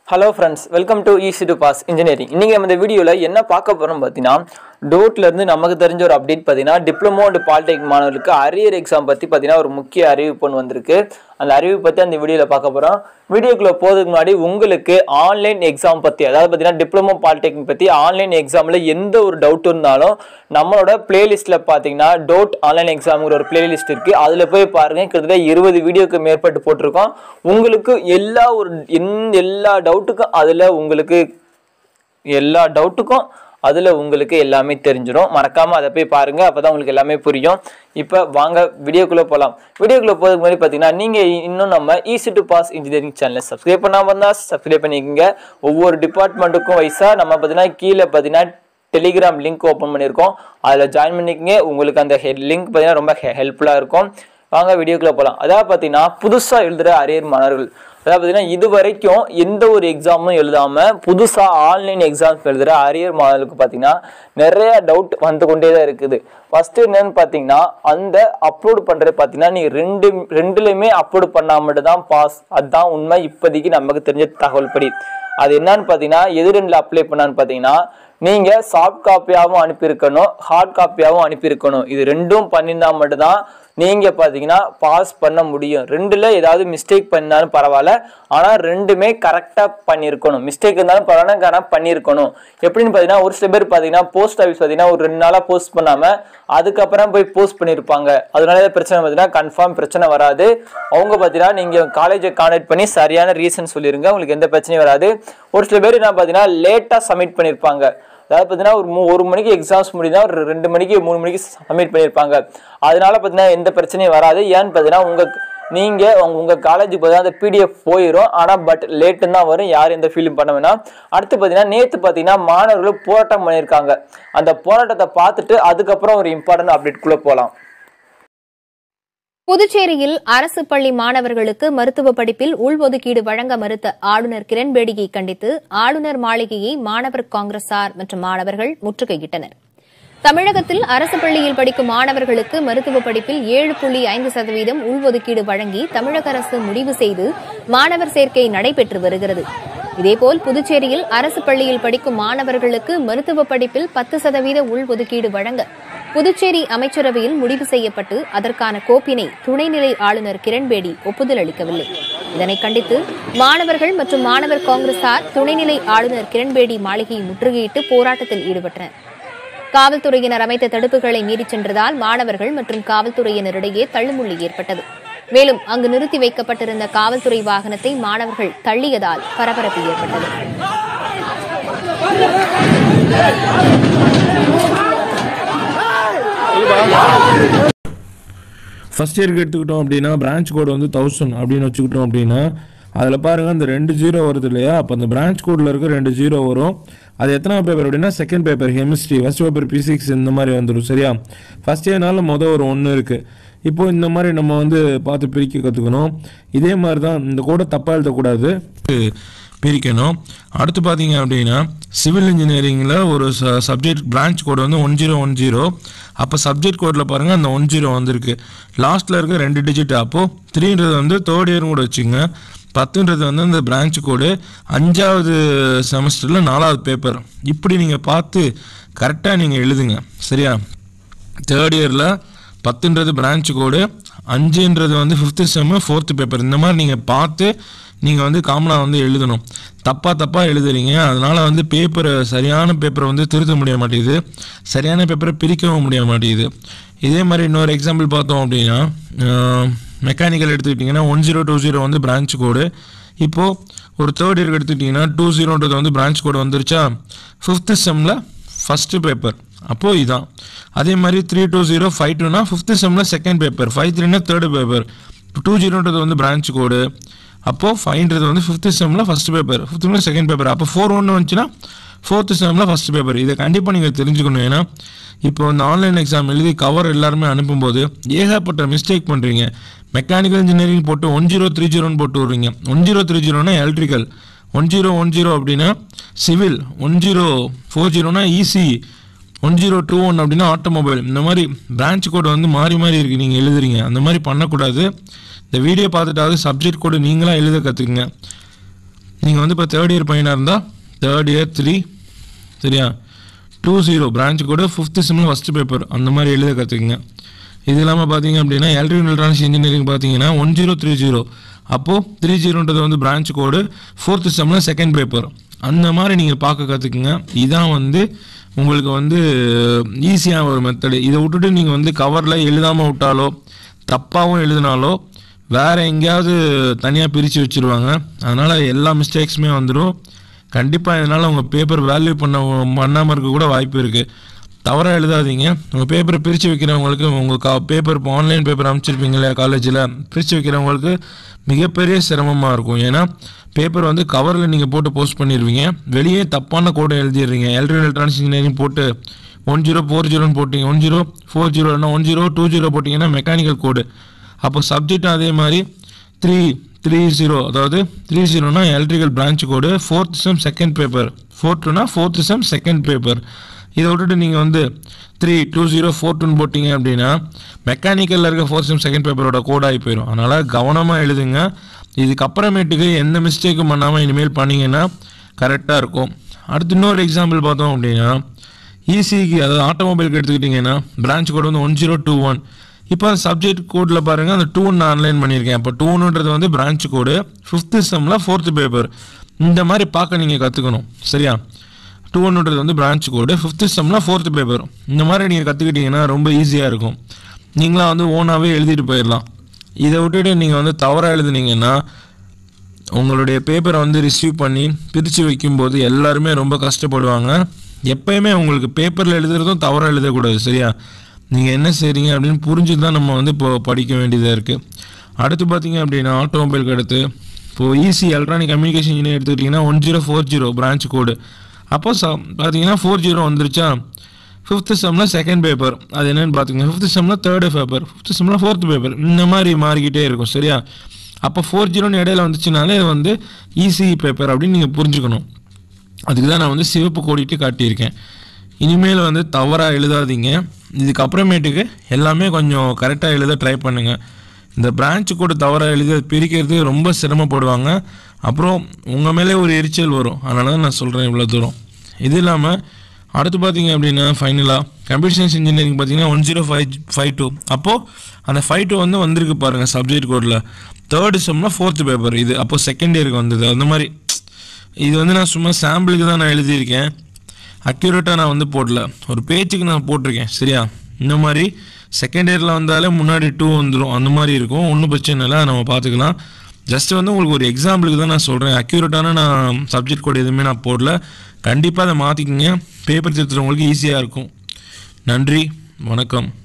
hello friends welcome to easy to pass engineering இன்றைக்கி நம்ம இந்த வீடியோவில் என்ன பார்க்க போகிறோம் பார்த்தீங்கன்னா டோட்லேருந்து நமக்கு தெரிஞ்ச ஒரு அப்டேட் பார்த்தீங்கன்னா டிப்ளமோ அண்ட் பாலிடெக்னிக் மாணவர்களுக்கு அரியர் எக்ஸாம் பற்றி பார்த்தீங்கன்னா ஒரு முக்கிய அறிவிப்பு ஒன்று வந்திருக்கு அந்த அறிவிப்பு பற்றி அந்த வீடியோவில் பார்க்க போகிறோம் வீடியோக்குள்ளே போகிறதுக்கு முன்னாடி உங்களுக்கு ஆன்லைன் எக்ஸாம் பற்றி அதாவது பார்த்தீங்கன்னா டிப்ளமோ பாலிடெக்னிக் பற்றி ஆன்லைன் எக்ஸாமில் எந்த ஒரு டவுட் இருந்தாலும் நம்மளோட பிளேலிஸ்ட்டில் பார்த்தீங்கன்னா டவுட் ஆன்லைன் எக்ஸாமுங்கிற ஒரு பிளேலிஸ்ட் இருக்குது அதில் போய் பாருங்கள் கிட்டத்தட்ட இருபது வீடியோக்கு மேற்பட்டு போட்டிருக்கோம் உங்களுக்கு எல்லா ஒரு எந்த எல்லா டவுட்டுக்கும் அதில் உங்களுக்கு எல்லா டவுட்டுக்கும் அதில் உங்களுக்கு எல்லாமே தெரிஞ்சிடும் மறக்காமல் அதை போய் பாருங்கள் அப்போ தான் உங்களுக்கு எல்லாமே புரியும் இப்போ வாங்க வீடியோக்குள்ளே போகலாம் வீடியோக்குள்ளே போகிறதுக்கு முன்னாடி பார்த்தீங்கன்னா நீங்கள் இன்னும் நம்ம ஈஸி டு பாஸ் இன்ஜினியரிங் சேனலை சப்ஸ்கிரைப் பண்ணாமல் இருந்தால் சப்ஸ்கிரைப் பண்ணிக்கோங்க ஒவ்வொரு டிபார்ட்மெண்ட்டுக்கும் வயசாக நம்ம பார்த்தீங்கன்னா கீழே பார்த்தீங்கன்னா டெலிகிராம் லிங்க் ஓப்பன் பண்ணியிருக்கோம் அதில் ஜாயின் பண்ணிக்கங்க உங்களுக்கு அந்த லிங்க் பார்த்தீங்கன்னா ரொம்ப ஹெல்ப்ஃபுல்லாக இருக்கும் வாங்க வீடியோக்குள்ளே போகலாம் அதாவது பார்த்தீங்கன்னா புதுசாக எழுதுகிற அரியர் மாணவர்கள் அதாவது பார்த்தீங்கன்னா இது வரைக்கும் எந்த ஒரு எக்ஸாமும் எழுதாமல் புதுசாக ஆன்லைன் எக்ஸாம்ஸ் எழுதுகிற அரியர் மாணவர்களுக்கு பார்த்தீங்கன்னா நிறைய டவுட் வந்து கொண்டே தான் இருக்குது ஃபஸ்ட்டு என்னன்னு பார்த்தீங்கன்னா அந்த அப்லோட் பண்ணுறது பார்த்தீங்கன்னா நீ ரெண்டு ரெண்டுலையுமே அப்லோட் பண்ணால் மட்டும் தான் பாஸ் அதுதான் உண்மை இப்போதைக்கு நமக்கு தெரிஞ்ச தகவல் படி அது என்னன்னு பார்த்தீங்கன்னா எது ரெண்டில் அப்ளை பண்ணான்னு பார்த்தீங்கன்னா நீங்கள் சாஃப்ட் காப்பியாகவும் அனுப்பியிருக்கணும் ஹார்ட் காப்பியாகவும் அனுப்பியிருக்கணும் இது ரெண்டும் பண்ணியிருந்தா மட்டும்தான் நீங்கள் பார்த்தீங்கன்னா பாஸ் பண்ண முடியும் ரெண்டில் ஏதாவது மிஸ்டேக் பண்ணாலும் பரவாயில்ல ஆனால் ரெண்டுமே கரெக்டாக பண்ணியிருக்கணும் மிஸ்டேக் இருந்தாலும் பரவாயில்ல ஆனால் பண்ணியிருக்கணும் எப்படின்னு பார்த்தீங்கன்னா ஒரு சில பேர் பார்த்தீங்கன்னா போஸ்ட் ஆஃபீஸ் பார்த்தீங்கன்னா ஒரு ரெண்டு நாளாக போஸ்ட் பண்ணாமல் அதுக்கப்புறம் போய் போஸ்ட் பண்ணியிருப்பாங்க அதனால தான் பிரச்சனை பார்த்தீங்கன்னா கன்ஃபார்ம் பிரச்சனை வராது அவங்க பார்த்தீங்கன்னா நீங்கள் காலேஜை கான்டாக்ட் பண்ணி சரியான ரீசன் சொல்லிடுங்க உங்களுக்கு எந்த பிரச்சனையும் வராது ஒரு சில பேர் என்ன பார்த்தீங்கன்னா லேட்டாக சப்மிட் பண்ணியிருப்பாங்க அதாவது பார்த்தீங்கன்னா ஒரு மூ ஒரு மணிக்கு எக்ஸாம்ஸ் முடியுதா ஒரு ரெண்டு மணிக்கு மூணு மணிக்கு சப்மிட் பண்ணியிருப்பாங்க அதனால பார்த்தீங்கன்னா எந்த பிரச்சனையும் வராது ஏன்னு பார்த்தீங்கன்னா உங்கள் நீங்கள் உங்கள் உங்கள் காலேஜுக்கு பார்த்தீங்கன்னா அந்த பிடிஎஃப் போயிடும் ஆனால் பட் லேட்டுன்னு தான் வரும் யாரும் எந்த ஃபீலும் பண்ண வேணாம் அடுத்து பார்த்தீங்கன்னா நேற்று பார்த்தீங்கன்னா மாணவர்கள் போராட்டம் பண்ணியிருக்காங்க அந்த போராட்டத்தை பார்த்துட்டு அதுக்கப்புறம் ஒரு இம்பார்ட்டன்ட் அப்டேட்குள்ளே போகலாம் புதுச்சேரியில் அரசு பள்ளி மாணவர்களுக்கு மருத்துவ படிப்பில் உள்ஒதுக்கீடு வழங்க மறுத்த ஆளுநர் கிரண்பேடியை கண்டித்து ஆளுநர் மாளிகையை மாணவர் காங்கிரசார் மற்றும் மாணவர்கள் முற்றுகையிட்டனர் தமிழகத்தில் அரசு பள்ளியில் படிக்கும் மாணவர்களுக்கு மருத்துவ படிப்பில் ஏழு புள்ளி ஐந்து சதவீதம் உள்ஒதுக்கீடு வழங்கி தமிழக அரசு முடிவு செய்து மாணவர் சேர்க்கை நடைபெற்று வருகிறது இதேபோல் புதுச்சேரியில் அரசு பள்ளியில் படிக்கும் மாணவர்களுக்கு மருத்துவ படிப்பில் பத்து சதவீத உள்ஒதுக்கீடு வழங்க புதுச்சேரி அமைச்சரவையில் முடிவு செய்யப்பட்டு அதற்கான கோப்பினை துணைநிலை ஆளுநர் கிரண்பேடி ஒப்புதல் அளிக்கவில்லை இதனை கண்டித்து மாணவர்கள் மற்றும் மாணவர் காங்கிரசார் துணைநிலை ஆளுநர் கிரண்பேடி மாளிகையை முற்றுகையிட்டு போராட்டத்தில் ஈடுபட்டனர் காவல்துறையினர் அமைத்த தடுப்புகளை மீறிச் சென்றதால் மாணவர்கள் மற்றும் காவல்துறையினரிடையே தள்ளுமுள்ளி ஏற்பட்டது மேலும் அங்கு நிறுத்தி வைக்கப்பட்டிருந்த காவல்துறை வாகனத்தை மாணவர்கள் தள்ளியதால் பரபரப்பு ஏற்பட்டது ஃபஸ்ட் இயருக்கு எடுத்துக்கிட்டோம் அப்படின்னா பிரான்ச் கோடு வந்து தௌசண்ட் அப்படின்னு வச்சுக்கிட்டோம் அப்படின்னா அதில் பாருங்கள் அந்த ரெண்டு ஜீரோ வருது இல்லையா அப்போ அந்த பிரான்ச் கோடில் இருக்க ரெண்டு ஜீரோ வரும் அது எத்தனை பேப்பர் அப்படின்னா second paper chemistry first paper physics இந்த மாதிரி வந்துடும் சரியா ஃபஸ்ட் இயர்னால மொதல் ஒரு ஒன்று இருக்குது இப்போ இந்த மாதிரி நம்ம வந்து பார்த்து பிரிக்க கற்றுக்கணும் இதே மாதிரி தான் இந்த கோடை தப்பாக எழுதக்கூடாது பிரிக்கணும் அடுத்து பார்த்தீங்க அப்படின்னா சிவில் இன்ஜினியரிங்கில் ஒரு ச சப்ஜெக்ட் பிரான்ச் கோடு வந்து ஒன் ஜீரோ ஒன் ஜீரோ அப்போ சப்ஜெக்ட் கோடில் பாருங்கள் அந்த ஒன் ஜீரோ வந்திருக்கு லாஸ்ட்டில் இருக்க ரெண்டு டிஜிட் அப்போது த்ரீன்றது வந்து தேர்ட் இயரும் கூட வச்சுங்க பத்துன்றது வந்து அந்த பிரான்ச் கோடு அஞ்சாவது செமஸ்டரில் நாலாவது பேப்பர் இப்படி நீங்கள் பார்த்து கரெக்டாக நீங்கள் எழுதுங்க சரியா தேர்ட் இயரில் பத்துன்றது பிரான்ச் கோடு அஞ்சுன்றது வந்து ஃபிஃப்த்து செம்மு ஃபோர்த்து பேப்பர் இந்த மாதிரி நீங்கள் பார்த்து நீங்கள் வந்து காமனாக வந்து எழுதணும் தப்பாக தப்பாக எழுதுறீங்க அதனால் வந்து பேப்பரை சரியான பேப்பரை வந்து திருத்த முடிய மாட்டேங்குது சரியான பேப்பரை பிரிக்கவும் முடிய மாட்டேங்குது இதே மாதிரி இன்னொரு எக்ஸாம்பிள் பார்த்தோம் அப்படின்னா மெக்கானிக்கல் எடுத்துக்கிட்டிங்கன்னா ஒன் ஜீரோ டூ ஜீரோ வந்து பிரான்ச் கோடு இப்போது ஒரு தேர்ட் இயருக்கு எடுத்துக்கிட்டிங்கன்னா டூ ஜீரோன்றது வந்து பிரான்ச் கோடு வந்துருச்சா ஃபிஃப்த்து செம்மில் ஃபஸ்ட்டு பேப்பர் அப்போது இதான் அதே மாதிரி த்ரீ டூ ஜீரோ ஃபைவ் டூனா ஃபிஃப்த்து செம்மில் செகண்ட் பேப்பர் ஃபைவ் த்ரீனா தேர்டு பேப்பர் டூ ஜீரோன்றது வந்து பிரான்ச் கோடு அப்போது ஃபைவ்ன்றது வந்து ஃபிஃப்த்து செம்மில் ஃபஸ்ட் பேப்பர் ஃபிஃப்த் செம்மில் செகண்ட் பேப்பர் அப்போ ஃபோர் ஒன்று வந்துச்சுன்னா ஃபோர்த்து செம்மில் ஃபஸ்ட் பேப்பர் இதை கண்டிப்பாக நீங்கள் தெரிஞ்சுக்கணும் ஏன்னா இப்போ இந்த ஆன்லைன் எக்ஸாம் எழுதி கவர் எல்லாருமே அனுப்பும்போது ஏகப்பட்ட மிஸ்டேக் பண்ணுறீங்க மெக்கானிக்கல் இன்ஜினியரிங் போட்டு ஒன் ஜீரோ த்ரீ ஜீரோன்னு போட்டு விட்றீங்க ஒன் ஜீரோ த்ரீ ஜீரோனா electrical one zero one zero அப்படின்னா சிவில் ஒன் ஜீரோ ஃபோர் ஜீரோனா EC one zero two one அப்படின்னா ஆட்டோமொபைல் இந்த மாதிரி பிரான்ச் கோடு வந்து மாறி மாறி இருக்குது நீங்கள் எழுதுறீங்க அந்த மாதிரி பண்ணக்கூடாது இந்த வீடியோ பார்த்துட்டாவது சப்ஜெக்ட் கோடு நீங்களாக எழுத கற்றுக்குங்க நீங்கள் வந்து இப்போ தேர்ட் இயர் பையனாக இருந்தால் தேர்ட் இயர் த்ரீ சரியா டூ ஜீரோ பிரான்ச் கூட ஃபிஃப்த்து செம்மில் ஃபஸ்ட்டு பேப்பர் அந்த மாதிரி எழுத கற்றுக்குங்க இது இல்லாமல் பார்த்தீங்க அப்படின்னா எலக்ட்ரிக் எலக்ட்ரானிக்ஸ் இன்ஜினியரிங் பார்த்தீங்கன்னா ஒன் ஜீரோ த்ரீ ஜீரோ அப்போது த்ரீ ஜீரோன்றது வந்து பிரான்ச் கோடு ஃபோர்த்து செம்மில் செகண்ட் பேப்பர் அந்த மாதிரி நீங்கள் பார்க்க கற்றுக்குங்க இதான் வந்து உங்களுக்கு வந்து ஈஸியான ஒரு மெத்தடு இதை விட்டுட்டு நீங்கள் வந்து கவரில் எழுதாமல் விட்டாலோ தப்பாகவும் எழுதினாலோ வேறு எங்கேயாவது தனியாக பிரித்து வச்சுருவாங்க அதனால் எல்லா மிஸ்டேக்ஸுமே வந்துடும் கண்டிப்பாக இதனால் உங்கள் பேப்பர் வேல்யூ பண்ண பண்ணாமல் இருக்க கூட வாய்ப்பு இருக்குது தவறாக எழுதாதீங்க உங்கள் பேப்பரை பிரித்து வைக்கிறவங்களுக்கு உங்கள் கா பேப்பர் இப்போ ஆன்லைன் பேப்பர் அனுப்பிச்சிருப்பீங்க இல்லையா காலேஜில் பிரித்து வைக்கிறவங்களுக்கு மிகப்பெரிய சிரமமாக இருக்கும் ஏன்னா பேப்பர் வந்து கவரில் நீங்கள் போட்டு போஸ்ட் பண்ணிடுவீங்க வெளியே தப்பான கோடை எழுதிடுறீங்க எலக்ட்ரிக் எலக்ட்ரானிக்ஸ் இன்ஜினியரிங் போட்டு ஒன் ஜீரோ ஃபோர் ஜீரோன்னு போட்டிங்க ஒன் ஜீரோ ஃபோர் ஜீரோனா ஒன் ஜீரோ டூ ஜீரோ போட்டிங்கன்னா மெக்கானிக்கல் கோடு அப்போ சப்ஜெக்டும் அதே மாதிரி த்ரீ த்ரீ ஜீரோ அதாவது த்ரீ ஜீரோனா electrical branch code fourth sem second paper four டூனா ஃபோர்த் செம் செகண்ட் பேப்பர் இதை விட்டுட்டு நீங்கள் வந்து த்ரீ டூ ஜீரோ ஃபோர் டூன்னு போட்டிங்க அப்படின்னா மெக்கானிக்கலில் இருக்க ஃபோர்த் செம் செகண்ட் பேப்பரோட கோடாகி போயிடும் அதனால் கவனமாக எழுதுங்க இதுக்கப்புறமேட்டுக்கு எந்த மிஸ்டேக்கும் பண்ணாமல் இனிமேல் பண்ணிங்கன்னா கரெக்டாக இருக்கும் அடுத்து இன்னொரு எக்ஸாம்பிள் பார்த்தோம் அப்படின்னா ஈசிக்கு அதாவது ஆட்டோமொபைலுக்கு எடுத்துக்கிட்டிங்கன்னா பிரான்ச் கோடு வந்து ஒன் ஜீரோ டூ ஒன் இப்போ சப்ஜெக்ட் கோடில் பாருங்கள் அந்த டூன்னு நான் ஆன்லைன் பண்ணியிருக்கேன் அப்போ டூன்னுன்றது வந்து பிரான்ச் கோடு ஃபிஃப்த்து செம்மில் ஃபோர்த்து பேப்பர் இந்த மாதிரி பார்க்க நீங்கள் கற்றுக்கணும் சரியா டூன்னுன்றது வந்து பிரான்ச் கோடு ஃபிஃப்த்து செம்மில் ஃபோர்த்து பேப்பர் இந்த மாதிரி நீங்கள் கற்றுக்கிட்டிங்கன்னா ரொம்ப ஈஸியாக இருக்கும் நீங்களாம் வந்து ஓனாகவே எழுதிட்டு போயிடலாம் இதை விட்டுட்டு நீங்கள் வந்து தவறாக எழுதுனீங்கன்னா உங்களுடைய பேப்பரை வந்து ரிசீவ் பண்ணி பிரித்து வைக்கும்போது எல்லாருமே ரொம்ப கஷ்டப்படுவாங்க எப்பயுமே உங்களுக்கு பேப்பரில் எழுதுறதும் தவறாக எழுதக்கூடாது சரியா நீங்கள் என்ன செய்கிறீங்க அப்படின்னு புரிஞ்சு தான் நம்ம வந்து இப்போ படிக்க வேண்டியதாக இருக்குது அடுத்து பார்த்தீங்க அப்படின்னா ஆட்டோமொபைலுக்கு அடுத்து இப்போது ஈஸி எலக்ட்ரானிக் கம்யூனிகேஷன் இன்ஜினியர் எடுத்துக்கிட்டிங்கன்னா one zero four zero branch code அப்போ ச பார்த்தீங்கன்னா ஃபோர் ஜீரோ வந்துருச்சா ஃபிஃப்த்து செம்மில் செகண்ட் பேப்பர் அது என்னன்னு பார்த்தீங்கன்னா ஃபிஃப்த்து செம்மில் தேர்டு பேப்பர் ஃபிஃப்த்து செம்மில் ஃபோர்த் பேப்பர் இந்த மாதிரி மாறிக்கிட்டே இருக்கும் சரியா அப்போ ஃபோர் ஜீரோன்னு இடையில வந்துச்சுனாலே இது வந்து ஈஸி பேப்பர் அப்படின்னு நீங்கள் புரிஞ்சுக்கணும் அதுக்கு தான் நான் வந்து சிவப்பு கோடிட்டு காட்டியிருக்கேன் இனிமேல் வந்து தவறாக எழுதாதீங்க இதுக்கப்புறமேட்டுக்கு எல்லாமே கொஞ்சம் கரெக்டாக எழுத ட்ரை பண்ணுங்கள் இந்த பிரான்ச் கூட தவறாக எழுதி அதை பிரிக்கிறது ரொம்ப சிரமப்படுவாங்க அப்புறம் உங்கள் மேலே ஒரு எரிச்சல் வரும் அதனால தான் நான் சொல்கிறேன் இவ்வளோ தூரம் இது இல்லாமல் அடுத்து பார்த்தீங்க அப்படின்னா ஃபைனலாக கம்ப்யூட்டர் சயின்ஸ் இன்ஜினியரிங் பார்த்தீங்கன்னா one zero five five two அப்போது அந்த ஃபைவ் டூ வந்து வந்திருக்கு பாருங்கள் சப்ஜெக்ட் கோடில் தேர்டு செம்மில் ஃபோர்த்து பேப்பர் இது அப்போ செகண்ட் இயருக்கு வந்தது அந்த மாதிரி இது வந்து நான் சும்மா சாம்பிளுக்கு தான் நான் எழுதியிருக்கேன் அக்யூரேட்டாக நான் வந்து போடல ஒரு பேச்சுக்கு நான் போட்டிருக்கேன் சரியா இந்த மாதிரி செகண்ட் இயரில் வந்தாலே முன்னாடி டூ வந்துடும் அந்த மாதிரி இருக்கும் ஒன்றும் பிரச்சனை இல்லை அதை நம்ம பார்த்துக்கலாம் ஜஸ்ட் வந்து உங்களுக்கு ஒரு எக்ஸாம்பிளுக்கு தான் நான் சொல்கிறேன் அக்யூரேட்டான நான் சப்ஜெக்ட் கோட் எதுவுமே நான் போடல கண்டிப்பாக அதை மாற்றிக்கிங்க பேப்பர் திருத்துறவங்களுக்கு ஈஸியாக இருக்கும் நன்றி வணக்கம்